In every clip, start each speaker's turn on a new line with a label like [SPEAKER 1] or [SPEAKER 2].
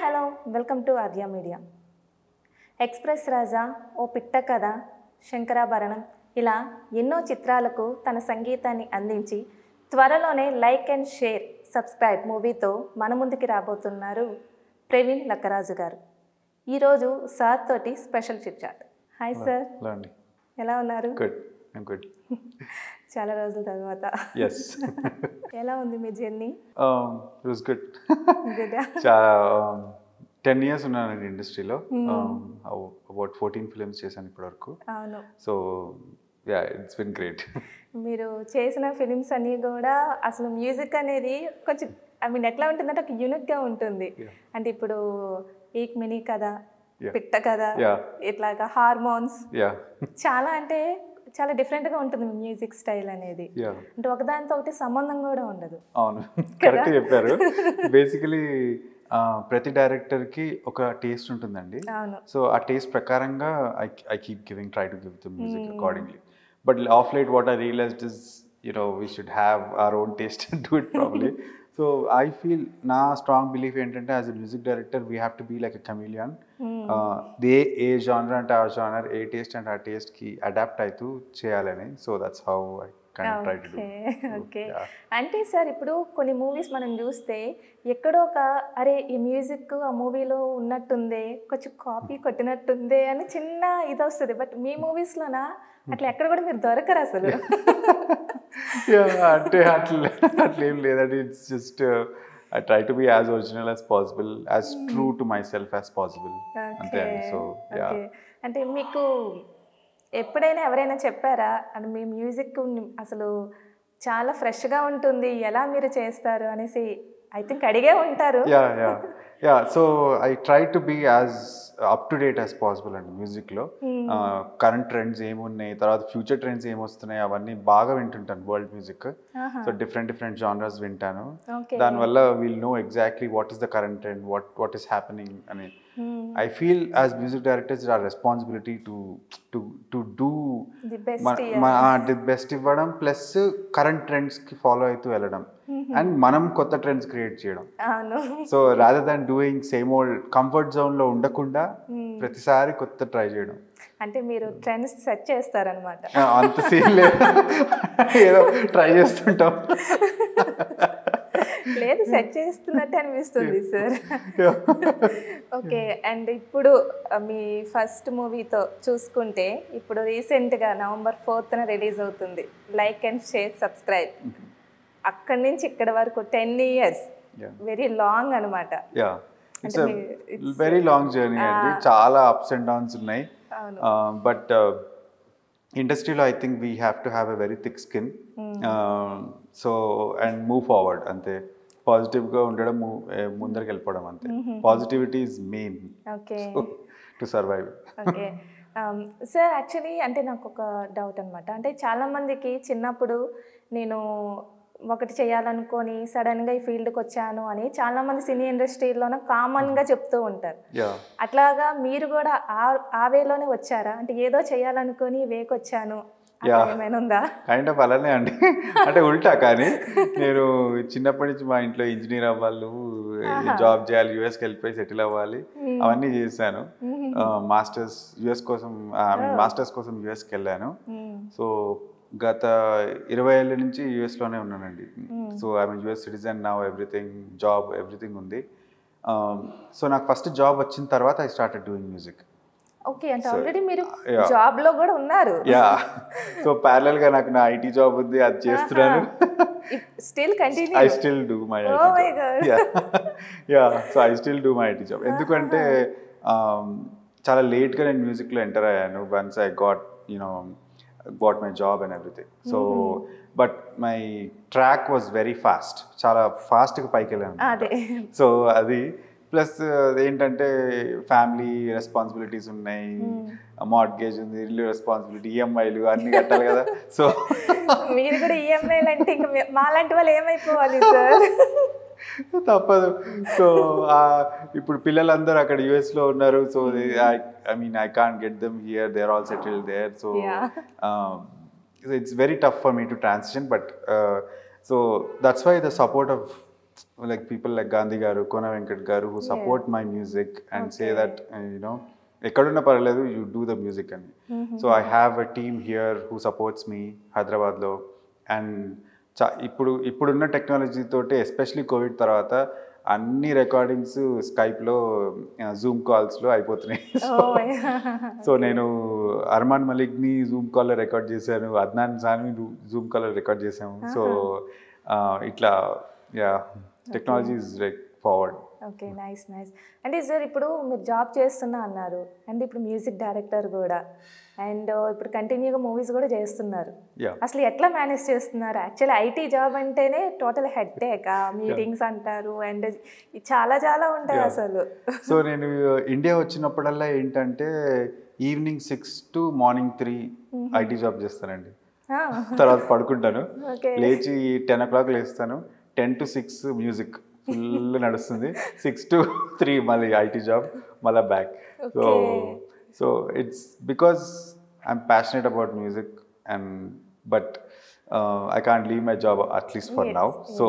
[SPEAKER 1] Hello welcome to Aadya media express Raja O Pitta Katha Shankarabharanam ఇలా ఎన్నో చిత్రాలకు తన సంగీతాన్ని అందించి త్వరలోనే లైక్ అండ్ షేర్ సబ్స్క్రైబ్ మూవీతో మన ముందుకి రాబోతున్నారు ప్రవీణ్ లక్కరాజు గారు ఈరోజు సార్ తోటి special chit chat hi sir
[SPEAKER 2] hello అండి
[SPEAKER 1] ఎలా ఉన్నారు
[SPEAKER 2] గుడ్ ఐమ్ గుడ్
[SPEAKER 1] చాలా రోజుల తర్వాత
[SPEAKER 2] ఎస్
[SPEAKER 1] ఎలా ఉంది మీ journey
[SPEAKER 2] it was good
[SPEAKER 1] good
[SPEAKER 2] చాలా టెన్ ఇయర్స్ ఉన్నానండి ఇండస్ట్రీలో అబౌట్ ఫోర్టీన్ ఫిలిమ్స్ చేశాను ఇప్పటివరకు
[SPEAKER 1] అవును
[SPEAKER 2] so yeah it's been great
[SPEAKER 1] మీరు చేసిన ఫిలిమ్స్ అన్నీ కూడా అసలు మ్యూజిక్ అనేది కొంచెం ఐ మీన్ ఎట్లా ఉంటుందంటే ఒక యూనిక్గా ఉంటుంది
[SPEAKER 2] Yeah.
[SPEAKER 1] అంటే ఇప్పుడు ఈక్ మినీ కథ
[SPEAKER 2] Yeah.
[SPEAKER 1] పిట్ట కథ
[SPEAKER 2] Yeah.
[SPEAKER 1] ఇట్లాగా హార్మోన్స్
[SPEAKER 2] యా
[SPEAKER 1] చాలా అంటే చాలా డిఫరెంట్గా ఉంటుంది మ్యూజిక్ స్టైల్ అనేది
[SPEAKER 2] యా
[SPEAKER 1] అంటే ఒకదానితో ఒకటి సంబంధం కూడా ఉండదు
[SPEAKER 2] అవును కరెక్ట్ చెప్పారు బేసికలీ ప్రతి డైరెక్టర్కి ఒక టేస్ట్ ఉంటుందండి
[SPEAKER 1] అవును
[SPEAKER 2] సో ఆ టేస్ట్ ప్రకారంగా I I keep giving try to give the music accordingly but of late what I realised is you know we should have our own taste and do it probably so I feel నా strong belief ఏంటంటే as a music director we have to be like a chameleon they a genre అంటే uh genre ఏ taste అంటే ఆ టేస్ట్కి adapt అవుతూ చేయాలని so that's how I kind try to do
[SPEAKER 1] okay okay అంటే sir ఇప్పుడు కొన్ని మూవీస్ మనం చూస్తే ఎక్కడో ఒక అరే ఈ మ్యూజిక్ ఆ మూవీలో ఉన్నట్టుందే కొంచెం కాపీ కొట్టినట్టుందే అని చిన్న ఇది వస్తుంది బట్ మీ మూవీస్లోనా అట్లా ఎక్కడ కూడా మీరు దొరకరు అసలు
[SPEAKER 2] అంటే అట్లా అట్లా ఏం లేదండి it's just I try to be as original as possible as true to myself as possible అంతే
[SPEAKER 1] ఓకే
[SPEAKER 2] అండి సో యా
[SPEAKER 1] ఓకే అంటే మీకు ఎప్పుడైనా ఎవరైనా చెప్పారా అంటే మీ మ్యూజిక్ అసలు చాలా ఫ్రెష్గా ఉంటుంది ఎలా మీరు చేస్తారు అనేసి ఐ థింక్ అడిగే ఉంటారు
[SPEAKER 2] yeah yeah yeah so I try to be as up to date as possible అండి మ్యూజిక్లో కరెంట్ ట్రెండ్స్ ఏమున్నాయి తర్వాత ఫ్యూచర్ ట్రెండ్స్ ఏమొస్తున్నాయి అవన్నీ బాగా వింటుంటాను వరల్డ్ మ్యూజిక్
[SPEAKER 1] ఆహా.
[SPEAKER 2] సో డిఫరెంట్ డిఫరెంట్ జానర్స్ వింటాను
[SPEAKER 1] ఓకే
[SPEAKER 2] దానివల్ల will know exactly what is the current trend what what is happening అని
[SPEAKER 1] Hmm.
[SPEAKER 2] I feel as music directors are responsibility to to to do
[SPEAKER 1] the best
[SPEAKER 2] the best ఇవ్వడం plus current ట్రెండ్స్కి follow అవుతూ వెళ్ళడం and మనం కొత్త trends create చేయడం
[SPEAKER 1] అవును
[SPEAKER 2] so rather than doing same old comfort జోన్లో ఉండకుండా ప్రతిసారి కొత్త ట్రై చేయడం
[SPEAKER 1] అంటే మీరు ట్రెండ్స్ సెట్ చేస్తారనమాట
[SPEAKER 2] ఆ, అంత సీన్ లేదు ఏదో ట్రై చేస్తుంటాం
[SPEAKER 1] లేదు సెట్ చేస్తున్నట్టు అనిపిస్తుంది సార్ ఓకే అండ్ ఇప్పుడు ఆ, మీ ఫస్ట్ మూవీతో చూసుకుంటే ఇప్పుడు రీసెంట్గా నవంబర్ ఫోర్త్న రిలీజ్ అవుతుంది లైక్ అండ్ షేర్ సబ్స్క్రైబ్ అక్కడి నుంచి ఇక్కడ వరకు ten years
[SPEAKER 2] Yeah.
[SPEAKER 1] Very long అనమాట
[SPEAKER 2] యా ఇట్స్
[SPEAKER 1] అంటే మీ-
[SPEAKER 2] వెరీ లాంగ్ జర్నీ అండి చాలా అప్స్ అండ్ డౌన్స్ ఉన్నాయి
[SPEAKER 1] అవును
[SPEAKER 2] బట్ ఇండస్ట్రీలో I think we have to have a very thick skin so and move forward అంతే పాజిటివ్గా ఉండడం move- eh, ముందరికి వెళ్ళిపోవడం అంతే positivity is main
[SPEAKER 1] okay
[SPEAKER 2] to survive
[SPEAKER 1] okay sir actually అంటే నాకు ఒక డౌట్ అనమాట అంటే చాలామందికి చిన్నప్పుడు నేను ఒకటి చేయాలనుకొని సడన్గా ఈ ఫీల్డ్కి వచ్చాను అని చాలామంది సినీ ఇండస్ట్రీలోనే కామన్గా చెప్తూ ఉంటారు
[SPEAKER 2] యా
[SPEAKER 1] అట్లాగా మీరు కూడా ఆ ఆ వేలోనే వచ్చారా అంటే ఏదో చేయాలనుకొని వేకి వచ్చాను అట్లా
[SPEAKER 2] Yeah.
[SPEAKER 1] ఏమైనా ఉందా
[SPEAKER 2] కైండ్ ఆఫ్ అలానే అండి అంటే ఉల్టా కానీ నేను చిన్నప్పటి నుంచి మా ఇంట్లో ఇంజనీర్ అవ్వాలి జాబ్ చేయాలి యూఎస్కి వెళ్ళిపోయి సెటిల్ అవ్వాలి అవన్నీ చేశాను మాస్టర్స్ యుఎస్ కోసం మాస్టర్స్ కోసం యుఎస్కి వెళ్ళాను
[SPEAKER 1] మ్మ్.
[SPEAKER 2] సో గత ఇరవై ఏళ్ళ నుంచి యుఎస్లోనే ఉన్నానండి సో ఐ యుఎస్ సిటిజన్ నా ఎవ్రీథింగ్ జాబ్ ఎవ్రీథింగ్ ఉంది సో నాకు ఫస్ట్ జాబ్ వచ్చిన తర్వాత I started doing music
[SPEAKER 1] okay అంటే ఆల్రెడీ మీరు
[SPEAKER 2] yeah.
[SPEAKER 1] జాబ్ లో కూడా ఉన్నారు
[SPEAKER 2] యా సో ప్యారల్ గా నాకు నా ఐటీ జాబ్ ఉంది అది చేస్తున్నాను
[SPEAKER 1] still continue
[SPEAKER 2] I still do my
[SPEAKER 1] Oh my God.
[SPEAKER 2] Yeah so I still do my IT job ఎందుకంటే um, చాలా లేట్గా నేను మ్యూజిక్లో ఎంటర్ అయ్యాను once I got you know got my job and everything so but my track was very fast చాలా ఫాస్ట్గా పైకి వెళ్ళాను
[SPEAKER 1] అదే
[SPEAKER 2] సో అది ప్లస్ ఏంటంటే ఫ్యామిలీ రెస్పాన్సిబిలిటీస్ ఉన్నాయి మార్ట్గేజ్ ఉంది ఇల్లు రెస్పాన్సిబిలిటీ ఈఎంఐలు అన్ని కట్టాలి కదా సో
[SPEAKER 1] మీరు కూడా ఈఎంఐలు అంటే ఇంకా మీ- మాలాంటి వాళ్ళు ఏమైపోవాలి సార్
[SPEAKER 2] తప్పదు సో ఇప్పుడు పిల్లలందరూ అక్కడ యుఎస్ లో ఉన్నారు so I mean I can't get them here they are all settle there so
[SPEAKER 1] Yeah.
[SPEAKER 2] It's very tough for me to transition but so that's why the support of like people like Gandhi గారు కోన వెంకట్ గారు who support my music and say that you know ఎక్కడున్నా పర్లేదు you do the music అని so I have a team here who supports me హైదరాబాద్లో and చా ఇప్పుడు ఇప్పుడున్న technology తోటి ఎస్పెషలీ కోవిడ్ తర్వాత అన్ని రికార్డింగ్స్ స్కైప్లో జూమ్ కాల్స్లో అయిపోతున్నాయి సో నేను అర్మాన్ మలిక్ని జూమ్ కాల్లో రికార్డ్ చేశాను అద్నాన్ సాని జూమ్ కాల్లో రికార్డ్ చేశాము సో ఇట్లా yeah technology is like forward
[SPEAKER 1] okay nice nice అంటే సార్ ఇప్పుడు మీరు జాబ్ చేస్తున్నా అన్నారు అండ్ ఇప్పుడు మ్యూజిక్ డైరెక్టర్ కూడా అండ్ ఇప్పుడు కంటిన్యూగా మూవీస్ కూడా చేస్తున్నారు
[SPEAKER 2] యా
[SPEAKER 1] అసలు ఎట్లా మేనేజ్ చేస్తున్నారు యాక్చువల్లీ ఐటీ జాబ్ అంటేనే టోటల్ హెడ్ టేక్ మీటింగ్స్ అంటారు అండ్ చాలా చాలా ఉంటాయి
[SPEAKER 2] Yeah.
[SPEAKER 1] అసలు
[SPEAKER 2] సో నేను ఇండియా వచ్చినప్పుడల్లా ఏంటంటే evening six to morning three IT job చేస్తానండి తర్వాత పడుకుంటాను
[SPEAKER 1] ఓకే
[SPEAKER 2] లేచి టెన్ ఓ క్లాక్ లేస్తాను ten to six music full నడుస్తుంది సిక్స్ టు త్రీ మళ్ళీ ఐటీ జాబ్ మళ్ళీ back so
[SPEAKER 1] Okay.
[SPEAKER 2] So it's because I'm passionate about music and but I can't leave my job at least for
[SPEAKER 1] Yes,
[SPEAKER 2] now so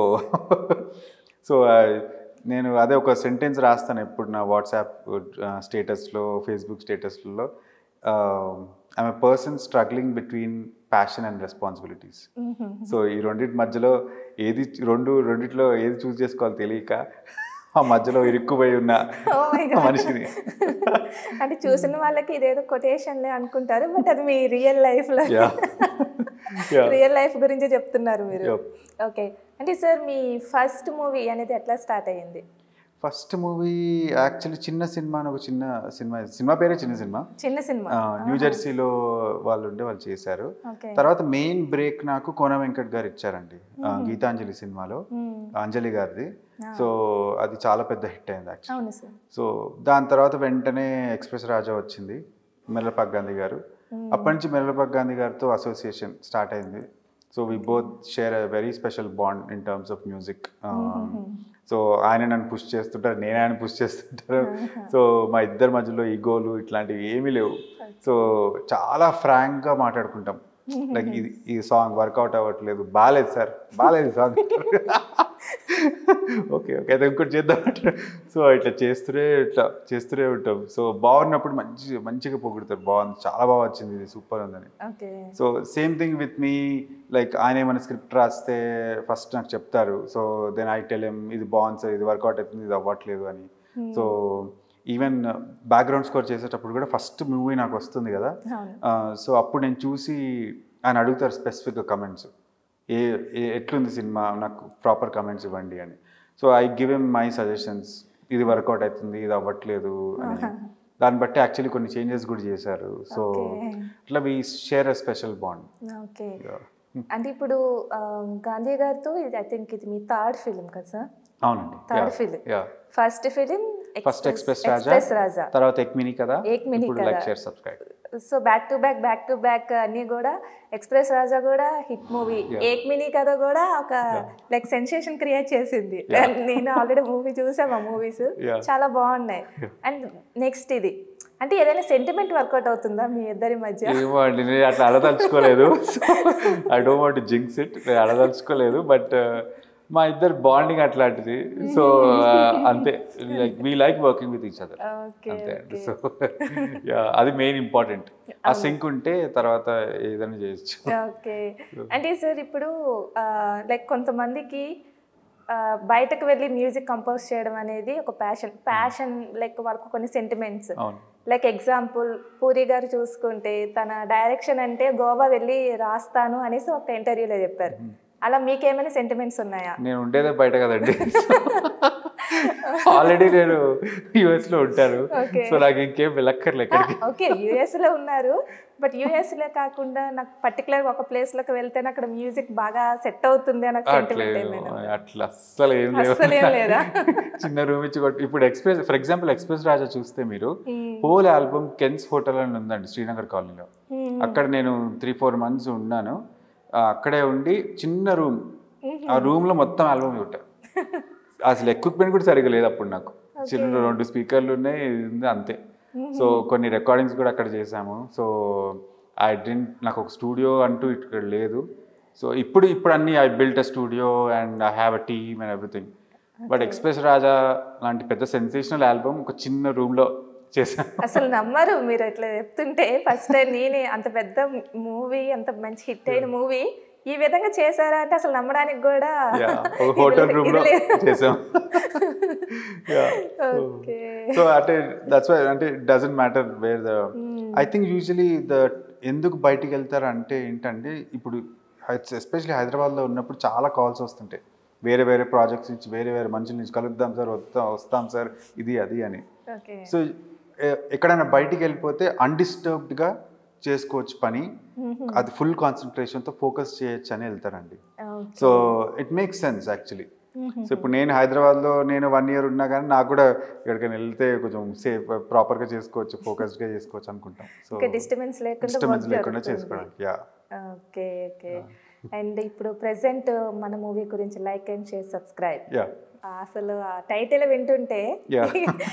[SPEAKER 2] so నేను అదే ఒక sentence రాస్తాను ఎప్పుడు నా WhatsApp స్టేటస్లో ఫేస్బుక్ స్టేటస్లలో I'm a person struggling between passion and responsibilities so ఈ రెండింటి మధ్యలో ఏది రెండు రెండిట్లో ఏది చూస్ చేసుకోవాలో తెలియక ఆ మధ్యలో ఇరుక్కుపోయి ఉన్న
[SPEAKER 1] Oh my God.
[SPEAKER 2] మనిషిని
[SPEAKER 1] అంటే చూసిన వాళ్ళకి ఇదేదో కొటేషన్లే అనుకుంటారు బట్ అది మీ రియల్ లైఫ్లో
[SPEAKER 2] Yeah. Yeah.
[SPEAKER 1] రియల్ లైఫ్ గురించే చెప్తున్నారు మీరు
[SPEAKER 2] Yep.
[SPEAKER 1] ఓకే అంటే సార్ మీ ఫస్ట్ మూవీ అనేది ఎట్లా స్టార్ట్ అయ్యింది
[SPEAKER 2] ఫస్ట్ మూవీ యాక్చువల్లీ చిన్న సినిమా అని ఒక చిన్న సినిమా సినిమా పేరే చిన్న సినిమా
[SPEAKER 1] చిన్న సినిమా
[SPEAKER 2] ఆ, న్యూ జెర్సీలో వాళ్ళు ఉండే వాళ్ళు చేశారు
[SPEAKER 1] ఓకే
[SPEAKER 2] తర్వాత మెయిన్ బ్రేక్ నాకు కోన వెంకట్ గారు ఇచ్చారండి ఆ, గీతాంజలి సినిమాలో అంజలి గారిది సో అది చాలా పెద్ద హిట్ అయింది యాక్చువల్లీ
[SPEAKER 1] అవును సార్
[SPEAKER 2] సో దాని తర్వాత వెంటనే ఎక్స్ప్రెస్ రాజా వచ్చింది మెల్లపాక్ గాంధీ గారు అప్పటి నుంచి మెల్లపాక్ గాంధీ గారితో అసోసియేషన్ స్టార్ట్ అయింది so we both share a very special bond in terms of music so ఆయన నన్ను పుష్ చేస్తుంటారు నేను ఆయన పుష్ చేస్తుంటారు సో మా ఇద్దరి మధ్యలో ఈగోలు ఇట్లాంటివి ఏమీ లేవు సో చాలా ఫ్రాంక్గా మాట్లాడుకుంటాం లైక్ ఇది ఈ సాంగ్ వర్కౌట్ అవ్వట్లేదు బాగాలేదు సార్ బాగాలేదు సాంగ్ ఓకే ఓకే అయితే ఇంకోటి చేద్దాం సో ఇట్లా చేస్తూనే ఇట్లా చేస్తూనే ఉంటాం సో బాగున్నప్పుడు మంచి మంచిగా పొగుడుతారు బాగుంది చాలా బాగా వచ్చింది ఇది సూపర్ ఉందని
[SPEAKER 1] okay
[SPEAKER 2] so same thing with me like ఆయన ఏమైనా స్క్రిప్ట్ రాస్తే ఫస్ట్ నాకు చెప్తారు so then I tell them ఇది బాగుంది సార్ ఇది వర్కౌట్ అవుతుంది ఇది అవ్వట్లేదు అని సో ఈవెన్ బ్యాక్గ్రౌండ్ స్కోర్ చేసేటప్పుడు కూడా ఫస్ట్ మూవీ నాకు వస్తుంది కదా
[SPEAKER 1] అవును
[SPEAKER 2] సో అప్పుడు నేను చూసి ఆయన అడుగుతారు స్పెసిఫిక్గా కమెంట్స్ ఏ ఏ- ఎట్లుంది సినిమా నాకు ప్రాపర్ కమెంట్స్ ఇవ్వండి అని so I give them my suggestions ఇది వర్కౌట్ అవుతుంది ఇది అవ్వట్లేదు అని దాన్ని బట్టి యాక్చువల్లీ కొన్ని చేంజెస్ కూడా చేశారు సో
[SPEAKER 1] Okay.
[SPEAKER 2] అట్లా we share a special bond
[SPEAKER 1] okay అంటే ఇప్పుడు ఆ, గాంధీ గారితో ఇది ఐ థింక్ ఇది మీ థర్డ్ ఫిలిం కదా సార్
[SPEAKER 2] అవునండి
[SPEAKER 1] third film
[SPEAKER 2] yeah
[SPEAKER 1] first film
[SPEAKER 2] first express Raja
[SPEAKER 1] express Raja
[SPEAKER 2] తర్వాత ఎక్మిని కదా
[SPEAKER 1] ఏక్ మినీ
[SPEAKER 2] ఇప్పుడు
[SPEAKER 1] కదా.
[SPEAKER 2] Like share subscribe
[SPEAKER 1] so back to back back to back అన్ని కూడా ఎక్స్ప్రెస్ రాజా కూడా హిట్ మూవీ ఏక్ మినీ కథ కూడా ఒక లైక్ సెన్సేషన్ క్రియేట్ చేసింది నేను ఆల్రెడీ మూవీ చూసాం ఆ మూవీస్
[SPEAKER 2] Yeah.
[SPEAKER 1] చాలా బాగున్నాయి అండ్ నెక్స్ట్ ఇది అంటే ఏదైనా సెంటిమెంట్ వర్కౌట్ అవుతుందా మీ ఇద్దరి మధ్య
[SPEAKER 2] ఏమో అండి నేను అట్లా అడదలుచుకోలేదు I don't want jinx it నేను అడదలుచుకోలేదు బట్ మా ఇద్దరు బాండింగ్ అట్లాంటిది సో అంతే like we like working with each other
[SPEAKER 1] okay
[SPEAKER 2] అంతే అండి సో అది మెయిన్ ఇంపార్టెంట్ ఆ సింక్ ఉంటే తర్వాత ఏదైనా చేయొచ్చు
[SPEAKER 1] ఓకే అంటే సార్ ఇప్పుడు లైక్ కొంతమందికి ఆ, బయటకు వెళ్ళి మ్యూజిక్ కంపోజ్ చేయడం అనేది ఒక ప్యాషన్ ప్యాషన్ లైక్ వాళ్ళకు కొన్ని సెంటిమెంట్స్
[SPEAKER 2] అవును
[SPEAKER 1] లైక్ ఎగ్జాంపుల్ పూరి గారు చూసుకుంటే తన డైరెక్షన్ అంటే గోవా వెళ్ళి రాస్తాను అనేసి ఒక ఇంటర్వ్యూలో చెప్పారు అలా మీకేమైనా సెంటిమెంట్స్ ఉన్నాయా
[SPEAKER 2] నేను ఉండేదే బయట కదండి ఆల్రెడీ నేను యుఎస్ లో ఉంటాను
[SPEAKER 1] Okay.
[SPEAKER 2] సో నాకు ఇంకేం వెళ్ళక్కర్లే ఎక్కడికి
[SPEAKER 1] ఓకే లో ఉన్నారు బట్ లో కాకుండా నాకు పర్టికులర్ ఒక ప్లేస్ లోకి వెళ్తే అక్కడ మ్యూజిక్ బాగా సెట్ అవుతుంది అని
[SPEAKER 2] అట్లే
[SPEAKER 1] సెంటిమెంట్ ఏమైనా
[SPEAKER 2] అట్లా అస్సలు ఏం లేవు
[SPEAKER 1] అస్సలు ఏం లేదా?
[SPEAKER 2] చిన్న రూమ్ ఇచ్చి కొట్టి ఇప్పుడు express for example express Raja చూస్తే మీరు హోల్ ఆల్బమ్ కెన్స్ హోటల్ అని ఉందండి శ్రీనగర్ కాలనీలో అక్కడ నేను త్రీ ఫోర్ మంత్స్ ఉన్నాను ఆ, అక్కడే ఉండి చిన్న రూమ్ ఆ రూమ్ లో మొత్తం ఆల్బమ్ చూటా అసలు ఎక్విప్మెంట్ కూడా సరిగా లేదు అప్పుడు నాకు చిన్న రెండు స్పీకర్లు ఉన్నాయి ఇది ఉంది, అంతే సో కొన్ని రికార్డింగ్స్ కూడా అక్కడ చేసాము సో ఐ డింట్ నాకు ఒక స్టూడియో అంటూ ఇక్కడ లేదు సో ఇప్పుడు ఇప్పుడు అన్ని I built a studio and I have a team and everything but express Raja లాంటి పెద్ద సెన్సేషనల్ ఆల్బమ్ ఒక చిన్న రూమ్ లో చేశాను
[SPEAKER 1] అసలు నమ్మరు మీరు ఇట్లా చెప్తుంటే ఫస్ట్ టైం నేనే అంత పెద్ద మూవీ అంత మంచి హిట్ అయిన మూవీ ఈ విధంగా చేశారా అంటే అసలు నమ్మడానికి కూడా
[SPEAKER 2] Yeah, ఒక
[SPEAKER 1] ఇది
[SPEAKER 2] హోటల్
[SPEAKER 1] లే-
[SPEAKER 2] రూమ్
[SPEAKER 1] ఇది
[SPEAKER 2] లో
[SPEAKER 1] లేదు.
[SPEAKER 2] చేసాం
[SPEAKER 1] ఓకే
[SPEAKER 2] సో అంటే దట్స్ వై అంటే doesn't matter where the I think usually the ఎందుకు బయటికి వెళ్తారు అంటే ఏంటంటే ఇప్పుడు ఎస్పెషలీ హైదరాబాద్లో ఉన్నప్పుడు చాలా కాల్స్ వస్తుంటాయి వేరే వేరే ప్రాజెక్ట్స్ నుంచి వేరే వేరే మనుషుల నుంచి కలుద్దాం సార్ వస్తాం వస్తాం సార్ ఇది అది అని
[SPEAKER 1] ఓకే
[SPEAKER 2] సో ఎక్కడైనా బయటికి వెళ్ళిపోతే అన్డిస్టర్బ్డ్గా చేసుకోవచ్చు పని అది ఫుల్ కాన్సన్ట్రేషన్తో ఫోకస్ చేయొచ్చు అని వెళ్తారండి so it makes sense actually so ఇప్పుడు నేను హైదరాబాద్లో నేను వన్ ఇయర్ ఉన్నా కానీ నాకు కూడా ఎక్కడికైనా వెళ్తే కొంచెం సేఫ్ ప్రాపర్గా చేసుకోవచ్చు ఫోకస్డ్గా చేసుకోవచ్చు అనుకుంటాం సో
[SPEAKER 1] ఇంకా డిస్టర్బెన్స్ లేకుండా
[SPEAKER 2] డిస్టర్బెన్స్
[SPEAKER 1] work
[SPEAKER 2] లేకుండా
[SPEAKER 1] జరుగుతుంది.
[SPEAKER 2] చేసుకోవడానికి యా
[SPEAKER 1] ఓకే ఓకే అండ్ ఇప్పుడు ప్రెసెంట్ మన మూవీ గురించి like and share subscribe
[SPEAKER 2] yeah
[SPEAKER 1] అసలు ఆ టైటిల్ వింటుంటే
[SPEAKER 2] Yeah.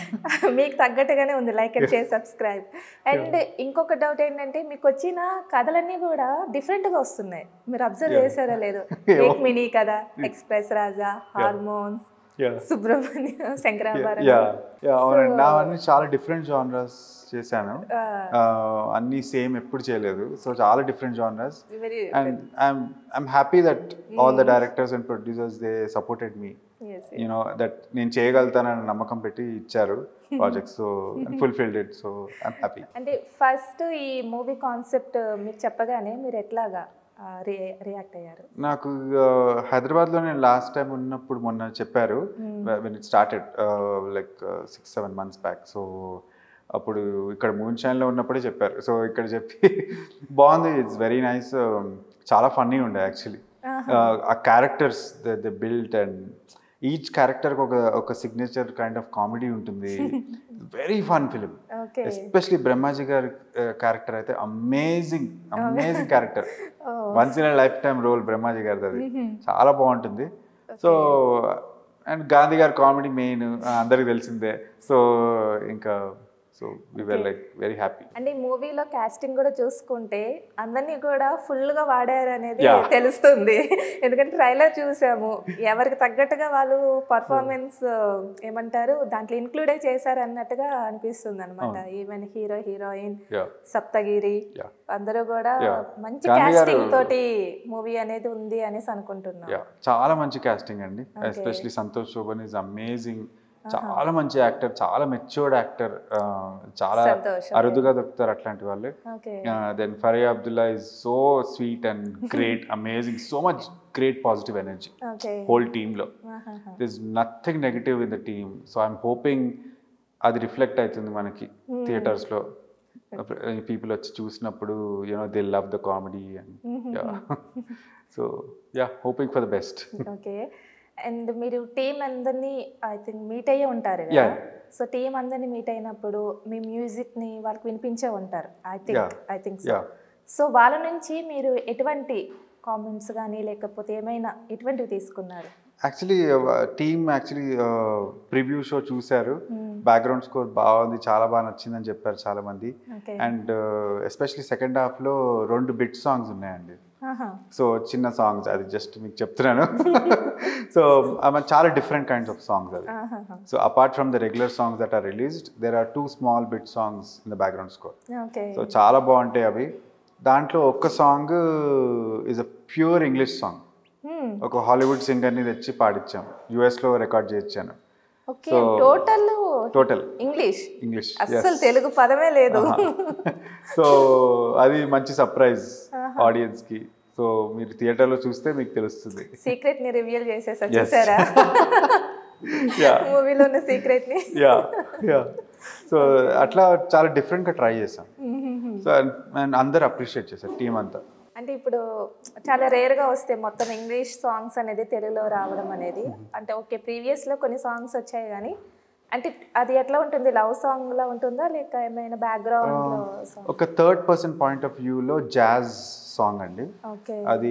[SPEAKER 1] మీకు తగ్గట్టుగానే ఉంది like and share subscribe and ఇంకొక డౌట్ ఏంటంటే మీకు వచ్చిన కథలన్నీ కూడా డిఫరెంట్ గా వస్తున్నాయి మీరు అబ్జర్వ్ చేశారా లేదు మేక్ మినీ కథ express Raja hormones
[SPEAKER 2] yeah
[SPEAKER 1] Subrahmanyam
[SPEAKER 2] yeah
[SPEAKER 1] Shankarabharanam
[SPEAKER 2] yeah అవునండి నా అన్ని చాలా డిఫరెంట్ జానరస్ చేశాను ఆ, అన్నీ సేమ్ ఎప్పుడు చేయలేదు సో చాలా different genres
[SPEAKER 1] very
[SPEAKER 2] and I'm I'm happy that all the directors and producers they supported me you know that నేను చేయగలుగుతానని నమ్మకం పెట్టి ఇచ్చారు project so fulfilled it so I'm happy
[SPEAKER 1] అంటే ఫస్ట్ ఈ మూవీ కాన్సెప్ట్ మీకు చెప్పగానే మీరు ఎట్లాగా రియాక్ట్ అయ్యారు
[SPEAKER 2] నాకు హైదరాబాద్లో నేను లాస్ట్ టైం ఉన్నప్పుడు మొన్న చెప్పారు when it started like six seven months back so అప్పుడు ఇక్కడ మూన్ షైన్లో ఉన్నప్పుడే చెప్పారు సో ఇక్కడ చెప్పి బాగుంది ఇట్స్ వెరీ నైస్ చాలా ఫన్నీ ఉండే యాక్చువల్లీ ఆ characters the built and each క్యారెక్టర్కి ఒక ఒక సిగ్నేచర్ కైండ్ ఆఫ్ కామెడీ ఉంటుంది very fun film
[SPEAKER 1] okay
[SPEAKER 2] especially Brahmaji గారి క్యారెక్టర్ అయితే amazing amazing character once in life time role Brahmaji గారిది అది చాలా బాగుంటుంది సో అండ్ గాంధీ గారి కామెడీ మెయిన్ అందరికి తెలిసిందే సో ఇంకా so we were like very happy
[SPEAKER 1] అంటే ఈ మూవీలో కాస్టింగ్ కూడా చూసుకుంటే అందరినీ కూడా full గా వాడారు అనేది
[SPEAKER 2] Yeah.
[SPEAKER 1] తెలుస్తుంది ఎందుకంటే ట్రైలర్ చూసాము ఎవరికి తగ్గట్టుగా వాళ్ళు పర్ఫార్మెన్స్ ఏమంటారు దాంట్లో ఇంక్లూడే చేశారు అన్నట్టుగా అనిపిస్తుంది అనమాట even hero heroine
[SPEAKER 2] yeah
[SPEAKER 1] Saptagiri
[SPEAKER 2] Yeah.
[SPEAKER 1] అందరూ కూడా
[SPEAKER 2] Yeah.
[SPEAKER 1] మంచి
[SPEAKER 2] గాంధీ గారు-
[SPEAKER 1] కాస్టింగ్ తోటి మూవీ అనేది ఉంది అనేసి అనుకుంటున్నాం
[SPEAKER 2] యా చాలా మంచి కాస్టింగ్ అండి especially Santosh Shobhan is amazing చాలా మంచి యాక్టర్ చాలా మెచ్యూర్డ్ యాక్టర్ చాలా
[SPEAKER 1] సంతోష్,
[SPEAKER 2] అరుదుగా దొరుకుతారు అట్లాంటి వాళ్ళు
[SPEAKER 1] okay
[SPEAKER 2] then Faria Abdullah is so sweet and great amazing so much great positive energy
[SPEAKER 1] okay
[SPEAKER 2] whole టీంలో this nothing negative in the team so I'm hoping అది రిఫ్లెక్ట్ అవుతుంది మనకి థియేటర్స్లో పీపుల్ వచ్చి చూసినప్పుడు you know they love the comedy and so yeah hoping for the best
[SPEAKER 1] okay and మీరు team అందరినీ I think meet అయ్యే ఉంటారు కదా
[SPEAKER 2] Yeah.
[SPEAKER 1] సో టీం అందరినీ మీట్ అయినప్పుడు మీ మ్యూజిక్ ని వాళ్ళకి వినిపించే ఉంటారు I think
[SPEAKER 2] Yeah.
[SPEAKER 1] I think so
[SPEAKER 2] Yeah.
[SPEAKER 1] So వాళ్ళ నుంచి మీరు ఎటువంటి కామెంట్స్ కానీ లేకపోతే ఏమైనా ఎటువంటివి తీసుకున్నారు
[SPEAKER 2] actually team actually preview show చూశారు బ్యాక్గ్రౌండ్ స్కోర్ బాగుంది చాలా బాగా నచ్చిందని చెప్పారు చాలా మంది
[SPEAKER 1] ఓకే
[SPEAKER 2] అండ్ ఎస్పెషలీ సెకండ్ హాఫ్లో రెండు బిట్ సాంగ్స్ ఉన్నాయండి సో చిన్న సాంగ్స్ అది జస్ట్ మీకు చెప్తున్నాను సో చాలా డిఫరెంట్ కైండ్స్ ఆఫ్ సాంగ్స్ అది so apart from the regular songs that are released there are two small bit songs in the background score
[SPEAKER 1] okay
[SPEAKER 2] so చాలా బాగుంటాయి అవి దాంట్లో ఒక్క song is a pure English song ఒక Hollywood సింగర్ని తెచ్చి పాడించాం యుఎస్లో రికార్డ్ చేయించాను
[SPEAKER 1] okay total
[SPEAKER 2] total
[SPEAKER 1] English
[SPEAKER 2] English
[SPEAKER 1] అస్సలు తెలుగు పదమే లేదు
[SPEAKER 2] సో అది మంచి సర్ప్రైజ్ ఆడియన్స్కి సో మీరు థియేటర్లో చూస్తే మీకు తెలుస్తుంది
[SPEAKER 1] సీక్రెట్ ని రివీల్ చేసేసా
[SPEAKER 2] Yes.
[SPEAKER 1] చూసారా
[SPEAKER 2] యా
[SPEAKER 1] మూవీలో ఉన్న సీక్రెట్ ని
[SPEAKER 2] యా యా సో అట్లా చాలా డిఫరెంట్గా ట్రై చేసాం సో అండ్ అందరు అప్రిషియేట్ చేశారు టీం అంతా
[SPEAKER 1] అంటే ఇప్పుడు చాలా రేర్ గా వస్తాయి మొత్తం ఇంగ్లీష్ సాంగ్స్ అనేది తెలుగులో రావడం అనేది అంటే ఓకే ప్రీవియస్ లో కొన్ని సాంగ్స్ వచ్చాయి కానీ అంటే అది ఎట్లా ఉంటుంది లవ్ సాంగ్ లా ఉంటుందా లేక ఏమైనా బ్యాక్గ్రౌండ్ లో సాంగ్
[SPEAKER 2] ఒక థర్డ్ పర్సన్ పాయింట్ ఆఫ్ వ్యూలో జాజ్ సాంగ్ అండి
[SPEAKER 1] ఓకే
[SPEAKER 2] అది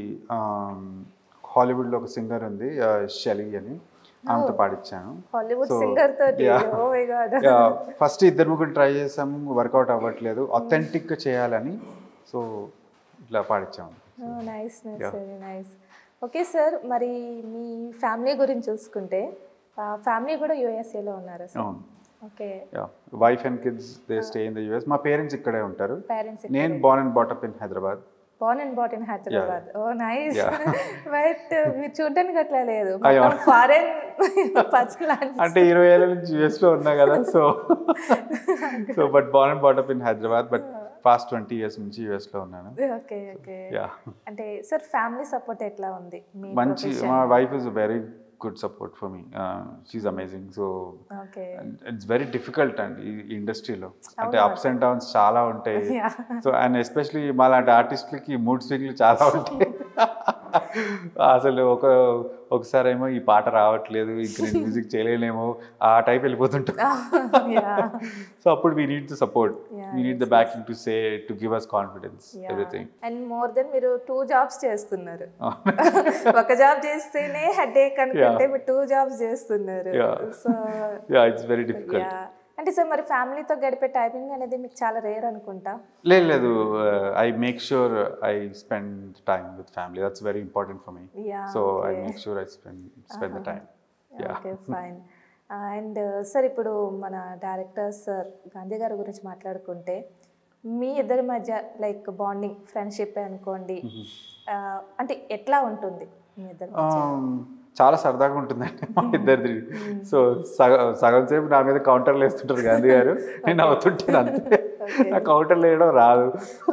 [SPEAKER 2] హాలీవుడ్లో ఒక సింగర్ ఉంది షెలీ అని ఆమెతో పాడించాను
[SPEAKER 1] హాలీవుడ్
[SPEAKER 2] So,
[SPEAKER 1] సింగర్ తోటి
[SPEAKER 2] yeah.
[SPEAKER 1] Oh my god
[SPEAKER 2] first ఇద్దరు ముగ్గురు ట్రై చేసాము వర్కౌట్ అవ్వట్లేదు అథెంటిక్గా చేయాలని సో ఇట్లా పాడించాము
[SPEAKER 1] nice nice very nice okay sir మరి మీ ఫ్యామిలీ గురించి చూసుకుంటే ఫ్యామిలీ కూడా యూఎస్ఏలో ఉన్నారా సార్
[SPEAKER 2] అవును
[SPEAKER 1] okay
[SPEAKER 2] yeah wife and kids they stay in the US మా పేరెంట్స్ ఇక్కడే ఉంటారు
[SPEAKER 1] పేరెంట్స్
[SPEAKER 2] నేను born and brought up in Hyderabad
[SPEAKER 1] born and brought in Hyderabad oh nice
[SPEAKER 2] Yeah.
[SPEAKER 1] But మీరు చూడడానికి అట్లా లేదు
[SPEAKER 2] అయ్యో.
[SPEAKER 1] ఫారెన్ పర్సన్
[SPEAKER 2] అంటే ఇరవై ఏళ్ళ నుంచి యూఎస్ లో ఉన్నా కదా so so but born and brought up in Hyderabad but past twenty years నుంచి యూఎస్ లో ఉన్నాను
[SPEAKER 1] ఓకే ఓకే
[SPEAKER 2] యా
[SPEAKER 1] అంటే సార్ ఫ్యామిలీ సపోర్ట్ ఎట్లా ఉంది మీ
[SPEAKER 2] మంచి మా wife is very good support for me she amazing so
[SPEAKER 1] okay
[SPEAKER 2] it's very difficult అండి ఈ ఇండస్ట్రీలో అంటే అప్స్ అండ్ డౌన్స్ చాలా ఉంటాయి
[SPEAKER 1] Yeah.
[SPEAKER 2] సో అండ్ ఎస్పెషలీ మాలాంటి ఆర్టిస్టులకి మూడ్ స్వింగ్లు చాలా ఉంటాయి అసలు ఒక ఒకసారి ఏమో ఈ పాట రావట్లేదు ఇంక నేను మ్యూజిక్ చేయలేనేమో ఆ టైప్ వెళ్ళిపోతుంటాం సో అప్పుడు we need the support
[SPEAKER 1] Yeah,
[SPEAKER 2] we need the backing to say to give us confidence everything
[SPEAKER 1] and more then మీరు టూ జాబ్స్ చేస్తున్నారు ఒక జాబ్ చేస్తేనే హెడ్ ఏక్ అనుకుంటే మీరు టూ జాబ్స్ చేస్తున్నారు
[SPEAKER 2] Yeah.
[SPEAKER 1] So
[SPEAKER 2] yeah it's very difficult
[SPEAKER 1] yeah అంటే sir మరి ఫ్యామిలీతో గడిపే టైమింగ్ అనేది మీకు చాలా రేర్ అనుకుంటా
[SPEAKER 2] లేదు లేదు I make sure I spend time with family that's very important for me
[SPEAKER 1] yeah
[SPEAKER 2] so I make sure I spend spend the time yeah
[SPEAKER 1] okay fine and sir ఇప్పుడు మన డైరెక్టర్ సార్ గాంధీ గారి గురించి మాట్లాడుకుంటే మీ ఇద్దరి మధ్య లైక్ బాండింగ్ ఫ్రెండ్షిప్ అనుకోండి Uh, అంటే ఎట్లా ఉంటుంది మీ ఇద్దరి మధ్య
[SPEAKER 2] చాలా సరదాగా ఉంటుందండి మా ఇద్దరిది సో సగం సగం సేపు నా మీద కౌంటర్లు వేస్తుంటారు గాంధీ గారు నేను అవుతుంటాను అంతే నా కౌంటర్లు వేయడం రాదు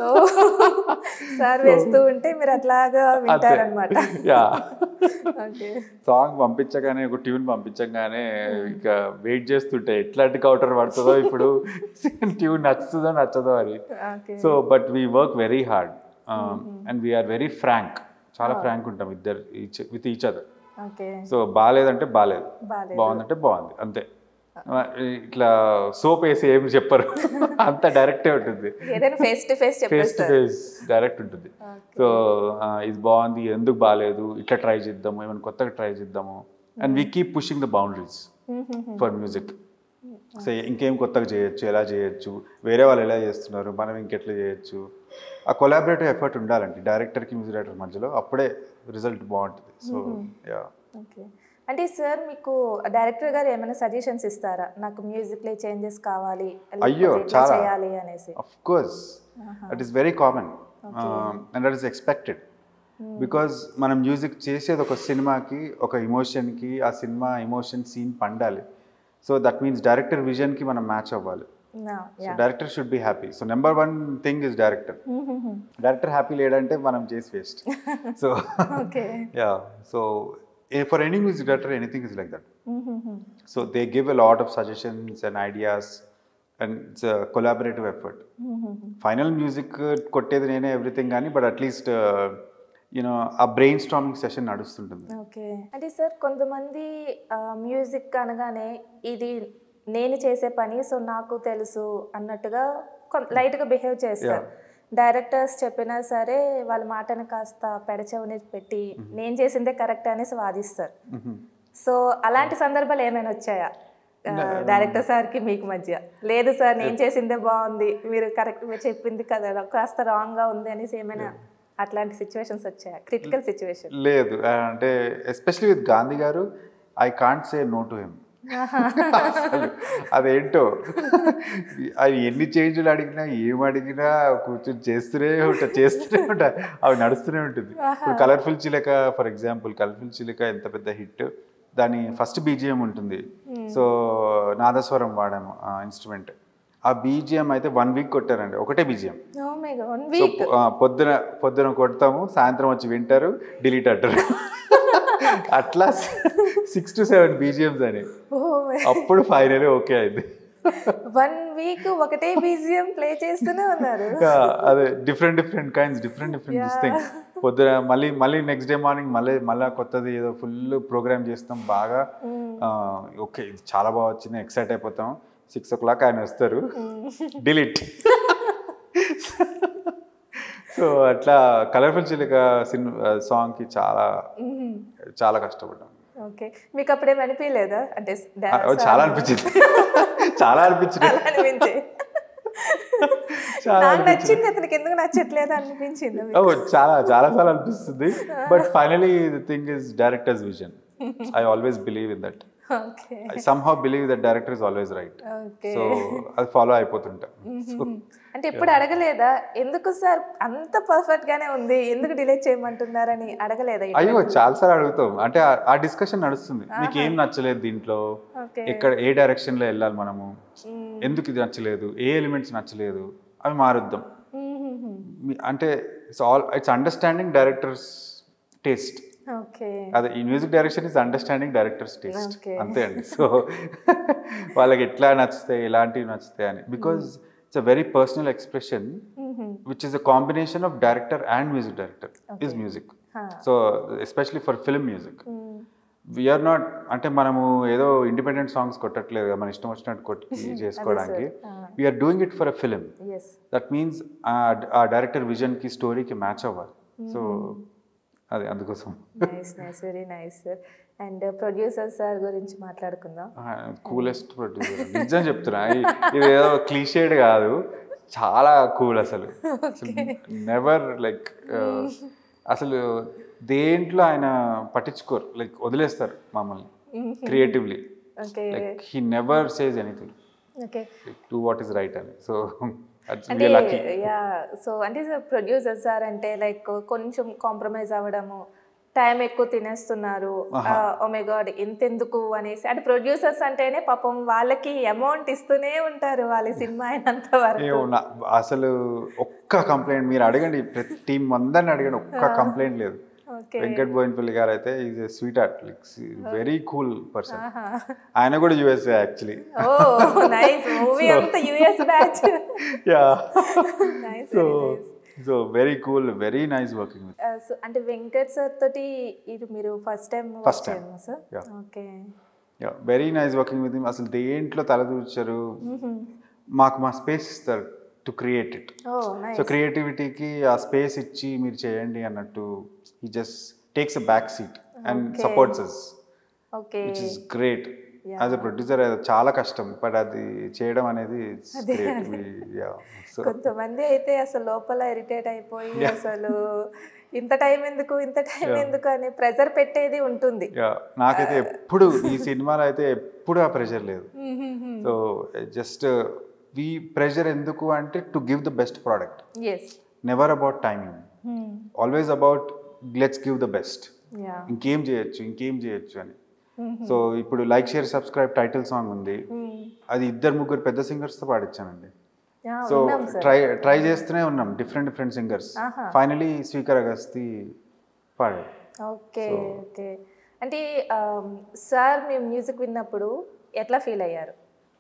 [SPEAKER 1] సార్ వేస్తూ ఉంటే మీరు అట్లాగా వింటారనమాట
[SPEAKER 2] యా
[SPEAKER 1] ఓకే
[SPEAKER 2] సాంగ్ పంపించగానే ఒక ట్యూన్ పంపించగానే ఇక వెయిట్ చేస్తుంటే ఎట్లాంటి కౌంటర్ పడుతుందో ఇప్పుడు ట్యూన్ నచ్చుతుందో నచ్చదో అని
[SPEAKER 1] okay
[SPEAKER 2] so but we work very hard and we're very frank చాలా ఫ్రాంక్ ఉంటాం ఇద్దరు with each other
[SPEAKER 1] okay
[SPEAKER 2] so బాగాలేదంటే బాగాలేదు
[SPEAKER 1] బాలేదు
[SPEAKER 2] బాగుందంటే బాగుంది అంతే ఇట్లా సోప్ వేసి ఏమి చెప్పరు అంత డైరెక్టే ఉంటుంది
[SPEAKER 1] ఏదైనా face to face
[SPEAKER 2] face to
[SPEAKER 1] చెప్పేస్తారు
[SPEAKER 2] ఫేస్ డైరెక్ట్ ఉంటుంది సో ఇది బాగుంది ఎందుకు బాగాలేదు ఇట్లా ట్రై చేద్దాము ఏమైనా కొత్తగా ట్రై చేద్దాము and we keep pushing the boundaries for music so ఇంకేం కొత్తగా చేయొచ్చు ఎలా చేయొచ్చు వేరే వాళ్ళు ఎలా చేస్తున్నారు మనం ఇంకెట్లా చేయొచ్చు ఆ కొలాబరేటివ్ ఎఫర్ట్ ఉండాలండి డైరెక్టర్కి మ్యూజిక్ డైరెక్టర్ మధ్యలో అప్పుడే రిజల్ట్ బాగుంటుంది సో యా
[SPEAKER 1] ఓకే అంటే సార్ మీకు డైరెక్టర్ గారు ఏమైనా సజెషన్స్ ఇస్తారా నాకు మ్యూజిక్ లో చేంజెస్ కావాలి లేకపోతే
[SPEAKER 2] అయ్యో,
[SPEAKER 1] ఇట్లా
[SPEAKER 2] చాలా.
[SPEAKER 1] చేయాలి అనేసి
[SPEAKER 2] of course that is very common and that is expected because మనం మ్యూజిక్ చేసేది ఒక సినిమాకి ఒక ఇమోషన్కి ఆ సినిమా ఎమోషన్ సీన్ పండాలి సో దట్ మీన్స్ డైరెక్టర్ విజన్కి మనం మ్యాచ్ అవ్వాలి so director should be happy so number one thing is director director happy లేడంటే మనం చేసి waste so
[SPEAKER 1] okay
[SPEAKER 2] yeah so for any music director anything is like that so they give a lot of suggestions and ideas and it's collaborative effort final music కొట్టేది నేనే everything కానీ but at least you know ఆ brainstorming session నడుస్తుంటుంది
[SPEAKER 1] okay అంటే sir కొంతమంది music అనగానే ఇది నేను చేసే పని సో నాకు తెలుసు అన్నట్టుగా లైట్గా బిహేవ్ చేస్తారు డైరెక్టర్స్ చెప్పినా సరే వాళ్ళ మాటను కాస్త పెడచెవిని పెట్టి నేను చేసిందే కరెక్ట్ అనేసి వాదిస్తారు సో అలాంటి సందర్భాలు ఏమైనా వచ్చాయా డైరెక్టర్ సార్కి మీకు మధ్య లేదు సార్ నేను చేసిందే బాగుంది మీరు కరెక్ట్ మీరు చెప్పింది కదా కాస్త రాంగ్గా ఉంది అనేసి ఏమైనా అట్లాంటి సిచ్యువేషన్స్ వచ్చాయా క్రిటికల్ సిచ్యువేషన్
[SPEAKER 2] లేదు ఆ, అంటే ఎస్పెషలీ విత్ గాంధీ గారు I can't say no to him అసలు అదేంటో అది ఎన్ని చేంజ్లు అడిగినా ఏం అడిగినా కూర్చొని చేస్తూనే ఉంటా చేస్తూనే ఉంటా అవి నడుస్తూనే ఉంటుంది ఇప్పుడు కలర్ఫుల్ చిలక ఫర్ ఎగ్జాంపుల్ కలర్ఫుల్ చిలక ఎంత పెద్ద హిట్ దాని ఫస్ట్ బీజిఎం ఉంటుంది సో నాదస్వరం వాడాము ఆ ఇన్స్ట్రుమెంట్ ఆ బీజిఎం అయితే వన్ వీక్ కొట్టారండి ఒకటే BGM
[SPEAKER 1] oh my one
[SPEAKER 2] so
[SPEAKER 1] week
[SPEAKER 2] పొ- ఆ, పొద్దున పొద్దున కొడతాము సాయంత్రం వచ్చి వింటారు డిలీట్ అంటారు అట్లా సిక్స్ టు సెవెన్ బీజిఎమ్స్ అని
[SPEAKER 1] ఓ
[SPEAKER 2] అప్పుడు ఫైనల్ ఓకే అయింది
[SPEAKER 1] వన్ వీక్ ఒకటే బీజిఎం ప్లే చేస్తూనే ఉన్నారు
[SPEAKER 2] ఇంకా అదే different different kinds different different this thing పొద్దున మళ్ళీ మళ్ళీ నెక్స్ట్ డే మార్నింగ్ మళ్ళీ మళ్ళీ కొత్తది ఏదో ఫుల్ ప్రోగ్రామ్ చేస్తాం బాగా ఓకే ఇది చాలా బాగా వచ్చింది ఎక్సైట్ అయిపోతాం సిక్స్ ఓ క్లాక్ ఆయన వస్తారు డిలీట్ సో అట్లా కలర్ఫుల్ చిలుక సినిమా సాంగ్కి చాలా చాలా కష్టపడ్డాం
[SPEAKER 1] ఓకే మీకు అప్పుడేం అనిపించలేదా అంటే
[SPEAKER 2] ఆ, చాలా అనిపించింది చాలా అనిపించింది
[SPEAKER 1] అలా అనిపించే
[SPEAKER 2] చాలా
[SPEAKER 1] నాకు
[SPEAKER 2] అనిపించింది.
[SPEAKER 1] నచ్చింది అతనికి ఎందుకు నచ్చట్లేదు అనిపించింది
[SPEAKER 2] ఓ చాలా చాలా సార్లు అనిపిస్తుంది but finally the thing is director's vision I always believe in that
[SPEAKER 1] okay
[SPEAKER 2] I somehow believe that director is always right
[SPEAKER 1] okay
[SPEAKER 2] so అది ఫాలో అయిపోతుంటా సో
[SPEAKER 1] అంటే ఇప్పుడు అడగలేదా ఎందుకు సార్ అంత పర్ఫెక్ట్ గానే ఉంది ఎందుకు డిలీట్ చేయమంటున్నారని అడగలేదా
[SPEAKER 2] అయ్యో చాలాసార్లు అడుగుతాం అంటే ఆ- ఆ డిస్కషన్ నడుస్తుంది మీకు ఏం నచ్చలేదు దీంట్లో
[SPEAKER 1] ఓకే
[SPEAKER 2] ఎక్కడ ఏ డైరెక్షన్ లో వెళ్ళాలి మనము ఎందుకు ఇది నచ్చలేదు ఏ ఎలిమెంట్స్ నచ్చలేదు అవి మారుద్దాం మీ- అంటే it's all it's understanding director's taste
[SPEAKER 1] okay
[SPEAKER 2] అదే ఈ music direction is understanding director's taste
[SPEAKER 1] Okay.
[SPEAKER 2] అంతే అండి సో వాళ్ళకి ఎట్లా నచ్చుతాయి ఎలాంటివి నచ్చుతాయి అని because it's a very personal expression which is a combination of director and music director is music so especially for film music we're not అంటే మనము ఏదో ఇండిపెండెంట్ సాంగ్స్ కొట్టట్లేదు కదా, మన ఇష్టం వచ్చినట్టు కొట్టి చేసుకోవడానికి we're doing it for a film
[SPEAKER 1] as
[SPEAKER 2] that means ఆ డైరెక్టర్ విజన్కి స్టోరీకి మ్యాచ్ అవ్వాలి సో అది అందుకోసం
[SPEAKER 1] nice nice very nice sir and producer sir గురించి మాట్లాడుకుందాం
[SPEAKER 2] కూలెస్ట్ ప్రొడ్యూసర్ నిజం చెప్తున్నా ఇ- ఇది ఏదో క్లీషేడ్ కాదు చాలా కూల్ అసలు నెవర్ లైక్ అసలు దేంట్లో ఆయన పట్టించుకోరు లైక్ వదిలేస్తారు మమ్మల్ని creatively
[SPEAKER 1] okay
[SPEAKER 2] like he never says anything
[SPEAKER 1] okay
[SPEAKER 2] to what is right అని సో అట్స్
[SPEAKER 1] అంటే
[SPEAKER 2] లక్కీ
[SPEAKER 1] యా సో అంటే ప్రొడ్యూసర్ సార్ అంటే లైక్ కొంచెం కాంప్రమైజ్ అవ్వడము టైం ఎక్కువ తినేస్తున్నారు ఓ మై గాడ్ ఇంతెందుకు అనేసి అంటే ప్రొడ్యూసర్స్ అంటేనే పాపం వాళ్ళకి అమౌంట్ ఇస్తూనే ఉంటారు వాళ్ళ సినిమా అయినంత వరకు
[SPEAKER 2] ఏమో నా- అసలు ఒక్క కంప్లైంట్ మీరు అడగండి ప్రతి టీం అందరిని అడగండి ఒక్క కంప్లైంట్ లేదు
[SPEAKER 1] ఓకే
[SPEAKER 2] వెంకట్ బోయినపల్లి గారు అయితే is sweet heart like very cool person ఆయన కూడా USA actually
[SPEAKER 1] oh nice movie అంతా US batch
[SPEAKER 2] yeah
[SPEAKER 1] nice
[SPEAKER 2] so so very cool very nice working with
[SPEAKER 1] so అంటే వెంకట్ సార్ తోటి ఇది మీరు first time
[SPEAKER 2] First time.
[SPEAKER 1] Sir
[SPEAKER 2] Yeah.
[SPEAKER 1] Okay
[SPEAKER 2] yeah very nice working with అసలు దేంట్లో తలదూర్చారు మాకు మా స్పేస్ ఇస్తారు to create it
[SPEAKER 1] oh nice
[SPEAKER 2] so క్రియేటివిటీకి ఆ స్పేస్ ఇచ్చి మీరు చేయండి అన్నట్టు ఈ just takes a back seat and
[SPEAKER 1] Okay.
[SPEAKER 2] Supports us
[SPEAKER 1] okay
[SPEAKER 2] which is great
[SPEAKER 1] Yeah.
[SPEAKER 2] As a producer చాలా కష్టం బట్ అది చేయడం అనేది సో
[SPEAKER 1] కొంతమంది అయితే అసలు లోపల ఇరిటేట్ అయిపోయి అసలు ఇంత టైం ఎందుకు ఇంత టైం ఎందుకు అని ప్రెజర్ పెట్టేది ఉంటుంది
[SPEAKER 2] నాకైతే ఎప్పుడు ఈ సినిమాలో అయితే ఎప్పుడు ఆ ప్రెషర్ లేదు సో జస్ట్ వి ప్రెషర్ ఎందుకు అంటే to give the best product
[SPEAKER 1] is
[SPEAKER 2] never about timing always about let's give the best
[SPEAKER 1] yeah
[SPEAKER 2] ఇంకేం చేయొచ్చు ఇంకేం చేయొచ్చు అని సో ఇప్పుడు like share subscribe title song ఉంది అది ఇద్దరు ముగ్గురు పెద్ద సింగర్స్తో పాడించానండి సో
[SPEAKER 1] ఉన్నాం సార్
[SPEAKER 2] ట్రై ట్రై చేస్తూనే ఉన్నాం డిఫరెంట్ డిఫరెంట్ సింగర్స్
[SPEAKER 1] ఆహా.
[SPEAKER 2] ఫైనలీ స్పీకర్ అగస్తి పాడాడు
[SPEAKER 1] ఓకే ఓకే అంటే సార్ మీ మ్యూజిక్ విన్నప్పుడు ఎట్లా ఫీల్ అయ్యారు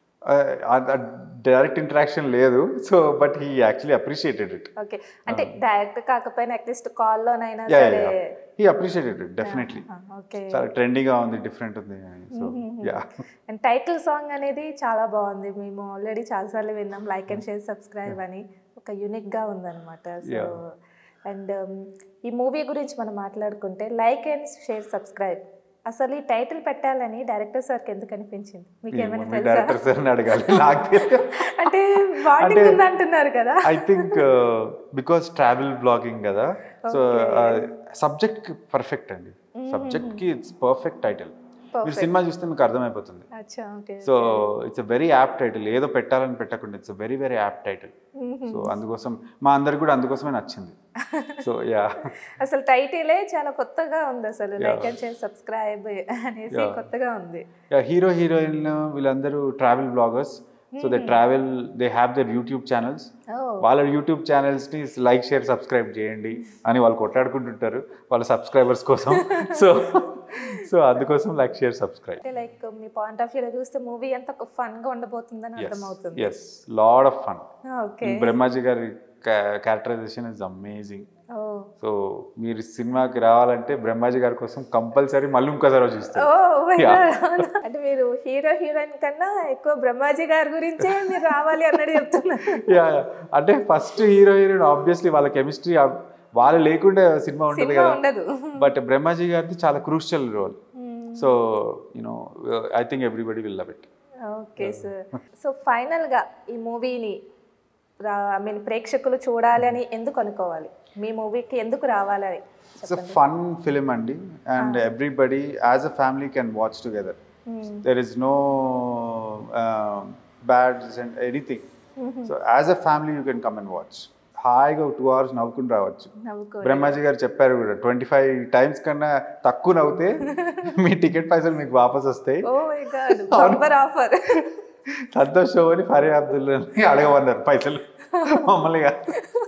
[SPEAKER 2] డైరెక్ట్ ఇంటరాక్షన్ లేదు so but he actually appreciated it
[SPEAKER 1] okay అంటే డైరెక్ట్ కాకపోయినా అట్లీస్ట్ కాల్లోనైనా
[SPEAKER 2] యా
[SPEAKER 1] సరే
[SPEAKER 2] he appreciated it definitely
[SPEAKER 1] okay
[SPEAKER 2] చాలా ట్రెండీగా ఉంది డిఫరెంట్ ఉంది so yeah
[SPEAKER 1] and title song అనేది చాలా బాగుంది మేము ఆల్రెడీ చాలాసార్లు విన్నాం లైక్ అండ్ షేర్ సబ్స్క్రైబ్ అని ఒక యూనిక్గా ఉందన్నమాట సో
[SPEAKER 2] Yeah.
[SPEAKER 1] అండ్ ఈ మూవీ గురించి మనం మాట్లాడుకుంటే లైక్ అండ్ షేర్ సబ్స్క్రైబ్ అసలు ఈ టైటిల్ పెట్టాలని డైరెక్టర్ సార్కి ఎందుకు అనిపించింది మీకు ఏమైనా తెలుసా
[SPEAKER 2] డైరెక్టర్ సార్ అడగాలి నాకు తెలియదు
[SPEAKER 1] అంటే వాటింగ్ ఉంది అంటున్నారు కదా
[SPEAKER 2] I think because travel vlogging కదా సో సబ్జెక్ట్ పర్ఫెక్ట్ అండి సబ్జెక్ట్ కి ఇట్స్ పర్ఫెక్ట్ టైటిల్ మీరు సినిమా చూస్తే మీకు అర్థమైపోతుంది
[SPEAKER 1] అచ్చా okay
[SPEAKER 2] so it's very apt title ఏదో పెట్టాలని పెట్టకుండా it's very very apt title so అందుకోసం మా అందరికి కూడా అందుకోసమే నచ్చింది సో యా
[SPEAKER 1] అసలు టైటిలే చాలా కొత్తగా ఉంది అసలు లైక్ అండ్ షేర్ సబ్స్క్రైబ్ అనేసి
[SPEAKER 2] Yeah.
[SPEAKER 1] కొత్తగా ఉంది
[SPEAKER 2] హీరో హీరోయిన్ వీళ్ళందరూ travel bloggers so they travel they have their YouTube channels
[SPEAKER 1] ఓ
[SPEAKER 2] వాళ్ళ యూట్యూబ్ ఛానల్స్ని లైక్ షేర్ సబ్స్క్రైబ్ చేయండి అని వాళ్ళు కొట్లాడుకుంటుంటారు వాళ్ళ సబ్స్క్రైబర్స్ కోసం సో సో అందుకోసం లైక్ షేర్ సబ్స్క్రైబ్
[SPEAKER 1] అంటే లైక్ మీ పాయింట్ ఆఫ్ వ్యూలో చూస్తే మూవీ అంతా ఒక ఫన్ గా ఉండబోతుందని అర్థమవుతుంది
[SPEAKER 2] yes lot of fun
[SPEAKER 1] okay
[SPEAKER 2] Brahmaji గారి characterization is amazing
[SPEAKER 1] oh
[SPEAKER 2] so మీరు సినిమాకి రావాలంటే బ్రహ్మాజీ గారి కోసం కంపల్సరీ మళ్ళీ ఇంకోసారి
[SPEAKER 1] ఓ
[SPEAKER 2] చూస్తారు
[SPEAKER 1] my
[SPEAKER 2] Yeah.
[SPEAKER 1] God. అంటే మీరు హీరో హీరోయిన్ కన్నా ఎక్కువ బ్రహ్మాజీ గారి గురించే మీరు రావాలి అన్నట్టు చెప్తున్నారు
[SPEAKER 2] యా అంటే ఫస్ట్ హీరో హీరోయిన్ ఆబ్వియస్లీ వాళ్ళ కెమిస్ట్రీ వాళ్ళు లేకుండా సినిమా ఉంటుంది
[SPEAKER 1] సినిమా
[SPEAKER 2] కదా
[SPEAKER 1] ఉండదు
[SPEAKER 2] బట్ బ్రహ్మాజీ గారిది చాలా crucial role so you know I think everybody will love it
[SPEAKER 1] okay sir so final గా ఈ మూవీని ఐ మీన్ ప్రేక్షకులు చూడాలి అని ఎందుకు అనుకోవాలి మీ మూవీకి ఎందుకు రావాలి
[SPEAKER 2] ఇట్స్ అ ఫన్ ఫిలిం అండి and everybody as a family can watch together there is no bad and anything so as a family you can come and watch హాయిగా టూ అవర్స్ నవ్వుకుని రావచ్చు
[SPEAKER 1] నవ్వుకో
[SPEAKER 2] బ్రహ్మాజీ గారు చెప్పారు కూడా ట్వంటీ ఫైవ్ టైమ్స్ కన్నా తక్కువ నవ్వుతే మీ టికెట్ పైసలు మీకు వాపస్ వస్తాయి
[SPEAKER 1] oh my god bumper offer
[SPEAKER 2] Santosh show అని ఫరీ అబ్దుల్లాని అడగమన్నారు పైసలు మమ్మల్ని కాదు.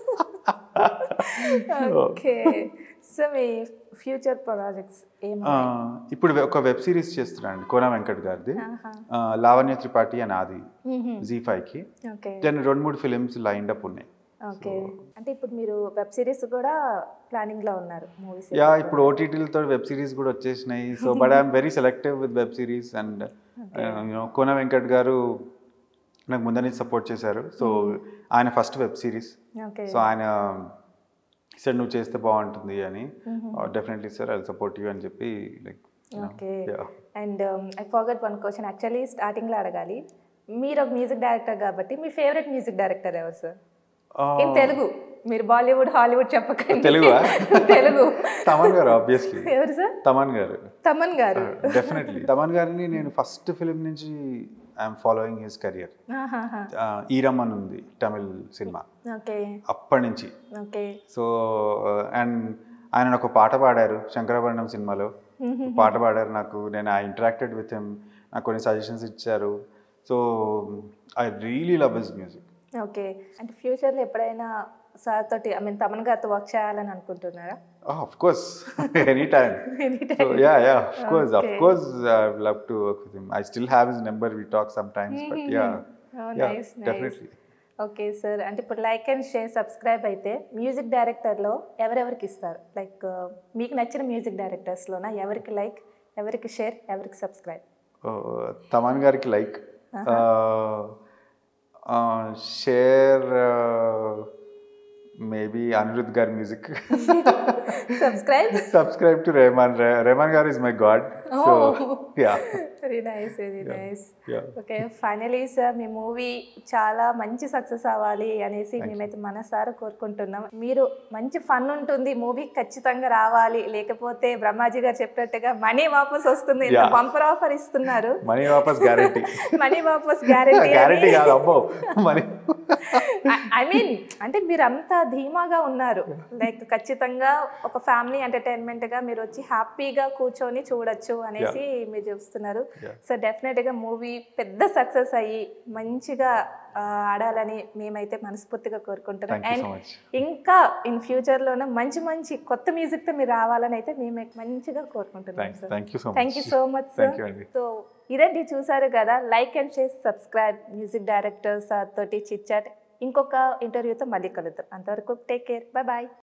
[SPEAKER 1] ఓకే సో మీ ఫ్యూచర్ ప్రాజెక్ట్స్ ఏం
[SPEAKER 2] ఆ, ఇప్పుడు ఒక వెబ్ సిరీస్ చేస్తున్నాను కోన వెంకట్ గారిది
[SPEAKER 1] ఆహా.
[SPEAKER 2] ఆ, లావణ్య త్రిపాఠి అని అది
[SPEAKER 1] మ్మ్.
[SPEAKER 2] జీ ఫైవ్కి
[SPEAKER 1] ఓకే
[SPEAKER 2] దాని రెండు మూడు ఫిలిమ్స్ లైన్డ్ అప్ ఉన్నాయి
[SPEAKER 1] ఓకే అంటే ఇప్పుడు మీరు వెబ్ సిరీస్ కూడా ప్లానింగ్ లో ఉన్నారు మూవీస్
[SPEAKER 2] యా ఇప్పుడు ఓటీటీలతో వెబ్ సిరీస్ కూడా వచ్చేసినాయి so but I'm very selective with web series and you know Kona Venkat garu నాకు ముందు నుంచి సపోర్ట్ చేశారు సో ఆయన first web series
[SPEAKER 1] okay
[SPEAKER 2] so ఆయన సార్ నువ్వు చేస్తే బాగుంటుంది అని definitely sir I support you అని చెప్పి like
[SPEAKER 1] okay and I forgot one question actually starting లో అడగాలి మీరు ఒక మ్యూజిక్ డైరెక్టర్ కాబట్టి మీ ఫేవరెట్ మ్యూజిక్ డైరెక్టర్ ఎవరు సార్ ఇన్ తెలుగు మీరు బాలీవుడ్ హాలీవుడ్ చెప్పకండి
[SPEAKER 2] తెలుగువా?
[SPEAKER 1] తెలుగు
[SPEAKER 2] తమన్ గారు ఆబ్వియస్లీ
[SPEAKER 1] ఎవరు సార్
[SPEAKER 2] తమన్ గారు
[SPEAKER 1] తమన్ గారు
[SPEAKER 2] డెఫినెట్లీ తమన్ గారిని నేను ఫస్ట్ ఫిలిం నుంచి ఐఎమ్ ఫాలోయింగ్ హిస్ కెరియర్
[SPEAKER 1] ఆహాహా.
[SPEAKER 2] ఈరమ్ అని ఉంది తమిళ్ సినిమా
[SPEAKER 1] ఓకే
[SPEAKER 2] అప్పటి నుంచి
[SPEAKER 1] ఓకే
[SPEAKER 2] సో అండ్ ఆయన ఒక పాట పాడారు శంకరభరణం సినిమాలో పాట పాడారు నాకు నేను ఐ ఇంటరాక్టెడ్ విత్ హిమ్ నాకు కొన్ని సజెషన్స్ ఇచ్చారు so I really love his music
[SPEAKER 1] okay అంటే ఫ్యూచర్లో ఎప్పుడైనా సార్ తోటి ఐ మీన్ తమన్ గారితో వర్క్ చేయాలని అనుకుంటున్నారా
[SPEAKER 2] of course any time so yeah yeah of course of
[SPEAKER 1] Okay.
[SPEAKER 2] Course I love to work with him I still have his number we talk some times but yeah yeah
[SPEAKER 1] nice nice
[SPEAKER 2] definitely
[SPEAKER 1] okay sir అంటే ఇప్పుడు like and share subscribe అయితే music డైరెక్టర్లో ఎవరెవరికి ఇస్తారు like మీకు నచ్చిన music డైరెక్టర్స్లోనా ఎవరికి like ఎవరికి షేర్ ఎవరికి సబ్స్క్రైబ్
[SPEAKER 2] తమన్ గారికి లైక్ షేర్ మేబీ అనిరుద్ గారి music
[SPEAKER 1] subscribe
[SPEAKER 2] subscribe to Rahman Rahman garu is my god so yeah
[SPEAKER 1] very nice very nice
[SPEAKER 2] yeah
[SPEAKER 1] okay finally sir మీ మూవీ చాలా మంచి సక్సెస్ అవ్వాలి అనేసి మేమైతే మనసారా కోరుకుంటున్నాం మీరు మంచి ఫన్ ఉంటుంది మూవీ ఖచ్చితంగా రావాలి లేకపోతే బ్రహ్మాజీ గారు చెప్పినట్టుగా మనీ వాపస్ వస్తుంది
[SPEAKER 2] Yeah.
[SPEAKER 1] బంపర్ ఆఫర్ ఇస్తున్నారు
[SPEAKER 2] మనీ వాపస్ గ్యారంటీ
[SPEAKER 1] మనీ వాపస్ గ్యారెంటీ
[SPEAKER 2] గ్యారంటీ కాదు అబ్బో మనీ
[SPEAKER 1] ఐ మీన్ అంటే మీరు అంత ధీమాగా ఉన్నారు లైక్ ఖచ్చితంగా ఒక ఫ్యామిలీ ఎంటర్టైన్మెంట్ గా మీరు వచ్చి హ్యాపీగా కూర్చొని చూడొచ్చు అనేసి మీరు చూస్తున్నారు
[SPEAKER 2] Yeah.
[SPEAKER 1] సో డెఫినెట్ గా మూవీ పెద్ద సక్సెస్ అయ్యి మంచిగా ఆ, ఆడాలని మేమైతే మనస్ఫూర్తిగా కోరుకుంటున్నాం
[SPEAKER 2] thank you
[SPEAKER 1] and
[SPEAKER 2] so much
[SPEAKER 1] ఇంకా ఇన్ ఫ్యూచర్ లోనే మంచి మంచి కొత్త మ్యూజిక్ తో మీరు రావాలని అయితే మేము మంచిగా కోరుకుంటున్నాం
[SPEAKER 2] thank
[SPEAKER 1] sir
[SPEAKER 2] thank you so
[SPEAKER 1] thank you
[SPEAKER 2] much
[SPEAKER 1] so much
[SPEAKER 2] thank
[SPEAKER 1] sir
[SPEAKER 2] you అండి
[SPEAKER 1] సో ఇదండి చూసారు కదా like and share subscribe music director sir తోటి చిట్ చాట్ ఇంకొక ఇంటర్వ్యూతో మళ్ళీ కలుద్దాం అంతవరకు టేక్ కేర్ బాయ్ బాయ్